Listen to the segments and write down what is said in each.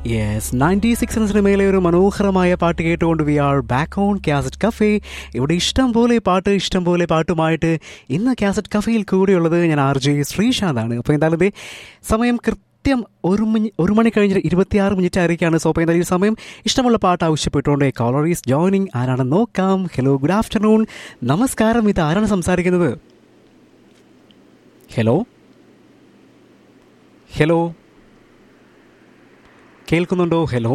yes ninety six എന്ന സിനിമയിലെ ഒരു മനോഹരമായ പാട്ട് കേട്ടുകൊണ്ട് we are back on cassette cafe ഇവിടെ ഇഷ്ടം പോലെ പാട്ട് ഇഷ്ടം പോലെ പാട്ടുമായിട്ട് ഇന്ന് കാസറ്റ് കഫേയിൽ കൂടെയുള്ളത് ഞാൻ ആർ ജെ ശ്രീശാന്താണ് അപ്പോൾ എന്തായാലും ദേ സമയം കൃത്യം ഒരു മണി ഒരു മണി കഴിഞ്ഞ് ഇരുപത്തിയാറ് മിനിറ്റ് ആയിരിക്കാണ് സോ അപ്പോൾ എന്തായാലും ഈ സമയം ഇഷ്ടമുള്ള പാട്ട് ആവശ്യപ്പെട്ടുകൊണ്ട് കോളറീസ് ജോയിനിങ് ആരാണെന്ന് നോക്കാം ഹലോ ഗുഡ് ആഫ്റ്റർനൂൺ നമസ്കാരം ഇത് ആരാണ് സംസാരിക്കുന്നത് ഹലോ ഹലോ കേൾക്കുന്നുണ്ടോ hello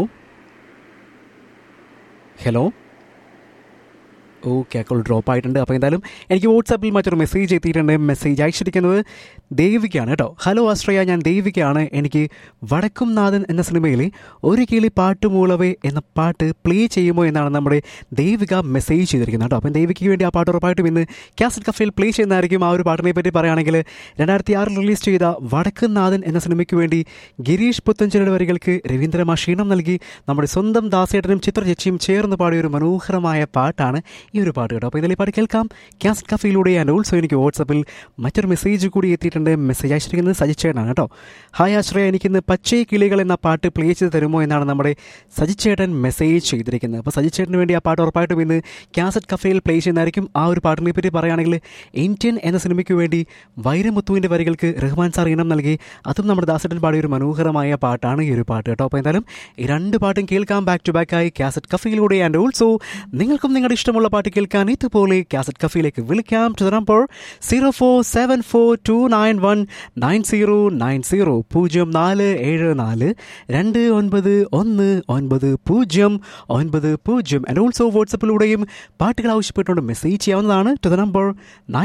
hello okay a call drop ആയിട്ടുണ്ട് അപ്പോൾ എന്തായാലും എനിക്ക് വാട്സാപ്പിൽ മറ്റൊരു മെസ്സേജ് എത്തിയിട്ടുണ്ട് മെസ്സേജ് അയച്ചിരിക്കുന്നത് ദേവികയാണ് കേട്ടോ ഹലോ ആശ്രയ ഞാൻ ദേവികയാണ് എനിക്ക് വടക്കും നാഥൻ എന്ന സിനിമയിലെ ഒരു കിളി പാട്ടുമൂളവേ എന്ന പാട്ട് പ്ലേ ചെയ്യുമോ എന്നാണ് നമ്മുടെ ദേവിക മെസ്സേജ് ചെയ്തിരിക്കുന്നത് കേട്ടോ അപ്പം ദേവികയ്ക്ക് വേണ്ടി ആ പാട്ട് ഉറപ്പായിട്ടും ഇന്ന് കാസറ്റ് കഫയിൽ പ്ലേ ചെയ്യുന്നതായിരിക്കും ആ ഒരു പാട്ടിനെ പറ്റി പറയുകയാണെങ്കിൽ രണ്ടായിരത്തി ആറിൽ റിലീസ് ചെയ്ത വടക്കും നാഥൻ എന്ന സിനിമയ്ക്ക് വേണ്ടി ഗിരീഷ് പുത്തഞ്ചേരിയുടെ വരികൾക്ക് രവീന്ദ്രമാ ക്ഷീണം നൽകി നമ്മുടെ സ്വന്തം ദാസേട്ടനും ചിത്ര ചേച്ചിയും ചേർന്ന് പാടിയ ഒരു മനോഹരമായ പാട്ടാണ് ഈ ഒരു പാട്ട് കേട്ടോ അപ്പോൾ ഇതിൽ ഈ പാട്ട് കേൾക്കാം കാസറ്റ് കഫയിലൂടെ ആൻഡ് ഓൾസോ എനിക്ക് വാട്സപ്പിൽ മറ്റൊരു മെസ്സേജ് കൂടി എത്തിയിട്ടുണ്ട് മെസ്സേജ് അയച്ചിരിക്കുന്നത് സജിച്ചേട്ടനാണ് കേട്ടോ ഹായ് ആശ്രയ എനിക്കിന്ന് പച്ചേ കിളികൾ എന്ന പാട്ട് പ്ലേ ചെയ്ത് തരുമോ എന്നാണ് നമ്മുടെ സജിച്ചേട്ടൻ മെസ്സേജ് ചെയ്തിരിക്കുന്നത് അപ്പോൾ സജിച്ചേട്ടന് വേണ്ടി ആ പാട്ട് ഉറപ്പായിട്ടും ഇന്ന് കാസറ്റ് കഫയിൽ പ്ലേ ചെയ്യുന്നതായിരിക്കും ആ ഒരു പാട്ടിനെ പറ്റി പറയുകയാണെങ്കിൽ ഇന്ത്യൻ എന്ന സിനിമയ്ക്ക് വേണ്ടി വൈരമുത്തുവിൻ്റെ വരികൾക്ക് റഹ്മാൻ സാർ ഇനം നൽകി അതും നമ്മുടെ ദാസേട്ടൻ പാടിയ ഒരു മനോഹരമായ പാട്ടാണ് ഈ ഒരു പാട്ട് കേട്ടോ അപ്പോൾ എന്തായാലും ഈ രണ്ട് പാട്ടും കേൾക്കാം ബാക്ക് ടു ബാക്ക് ആയി കാസറ്റ് കഫയിലൂടെ ആൻഡ് ഓൾസോ നിങ്ങൾക്കും നിങ്ങളുടെ ഇഷ്ടമുള്ള പാട്ട് കേൾക്കാൻ ഇതുപോലെ കാസറ്റ് കഫയിലേക്ക് വിളിക്കാം to number zero four seven four two nine one nine zero nine zero പൂജ്യം നാല് ഏഴ് നാല് രണ്ട് ഒൻപത് ഒന്ന് ഒൻപത് പൂജ്യം ഒൻപത് പൂജ്യം ആൻഡ് ഓൾസോ വാട്സപ്പിലൂടെയും പാട്ടുകൾ ആവശ്യപ്പെട്ടുകൊണ്ട് മെസ്സേജ് ചെയ്യാവുന്നതാണ് ടു ദ നമ്പർ നയൻ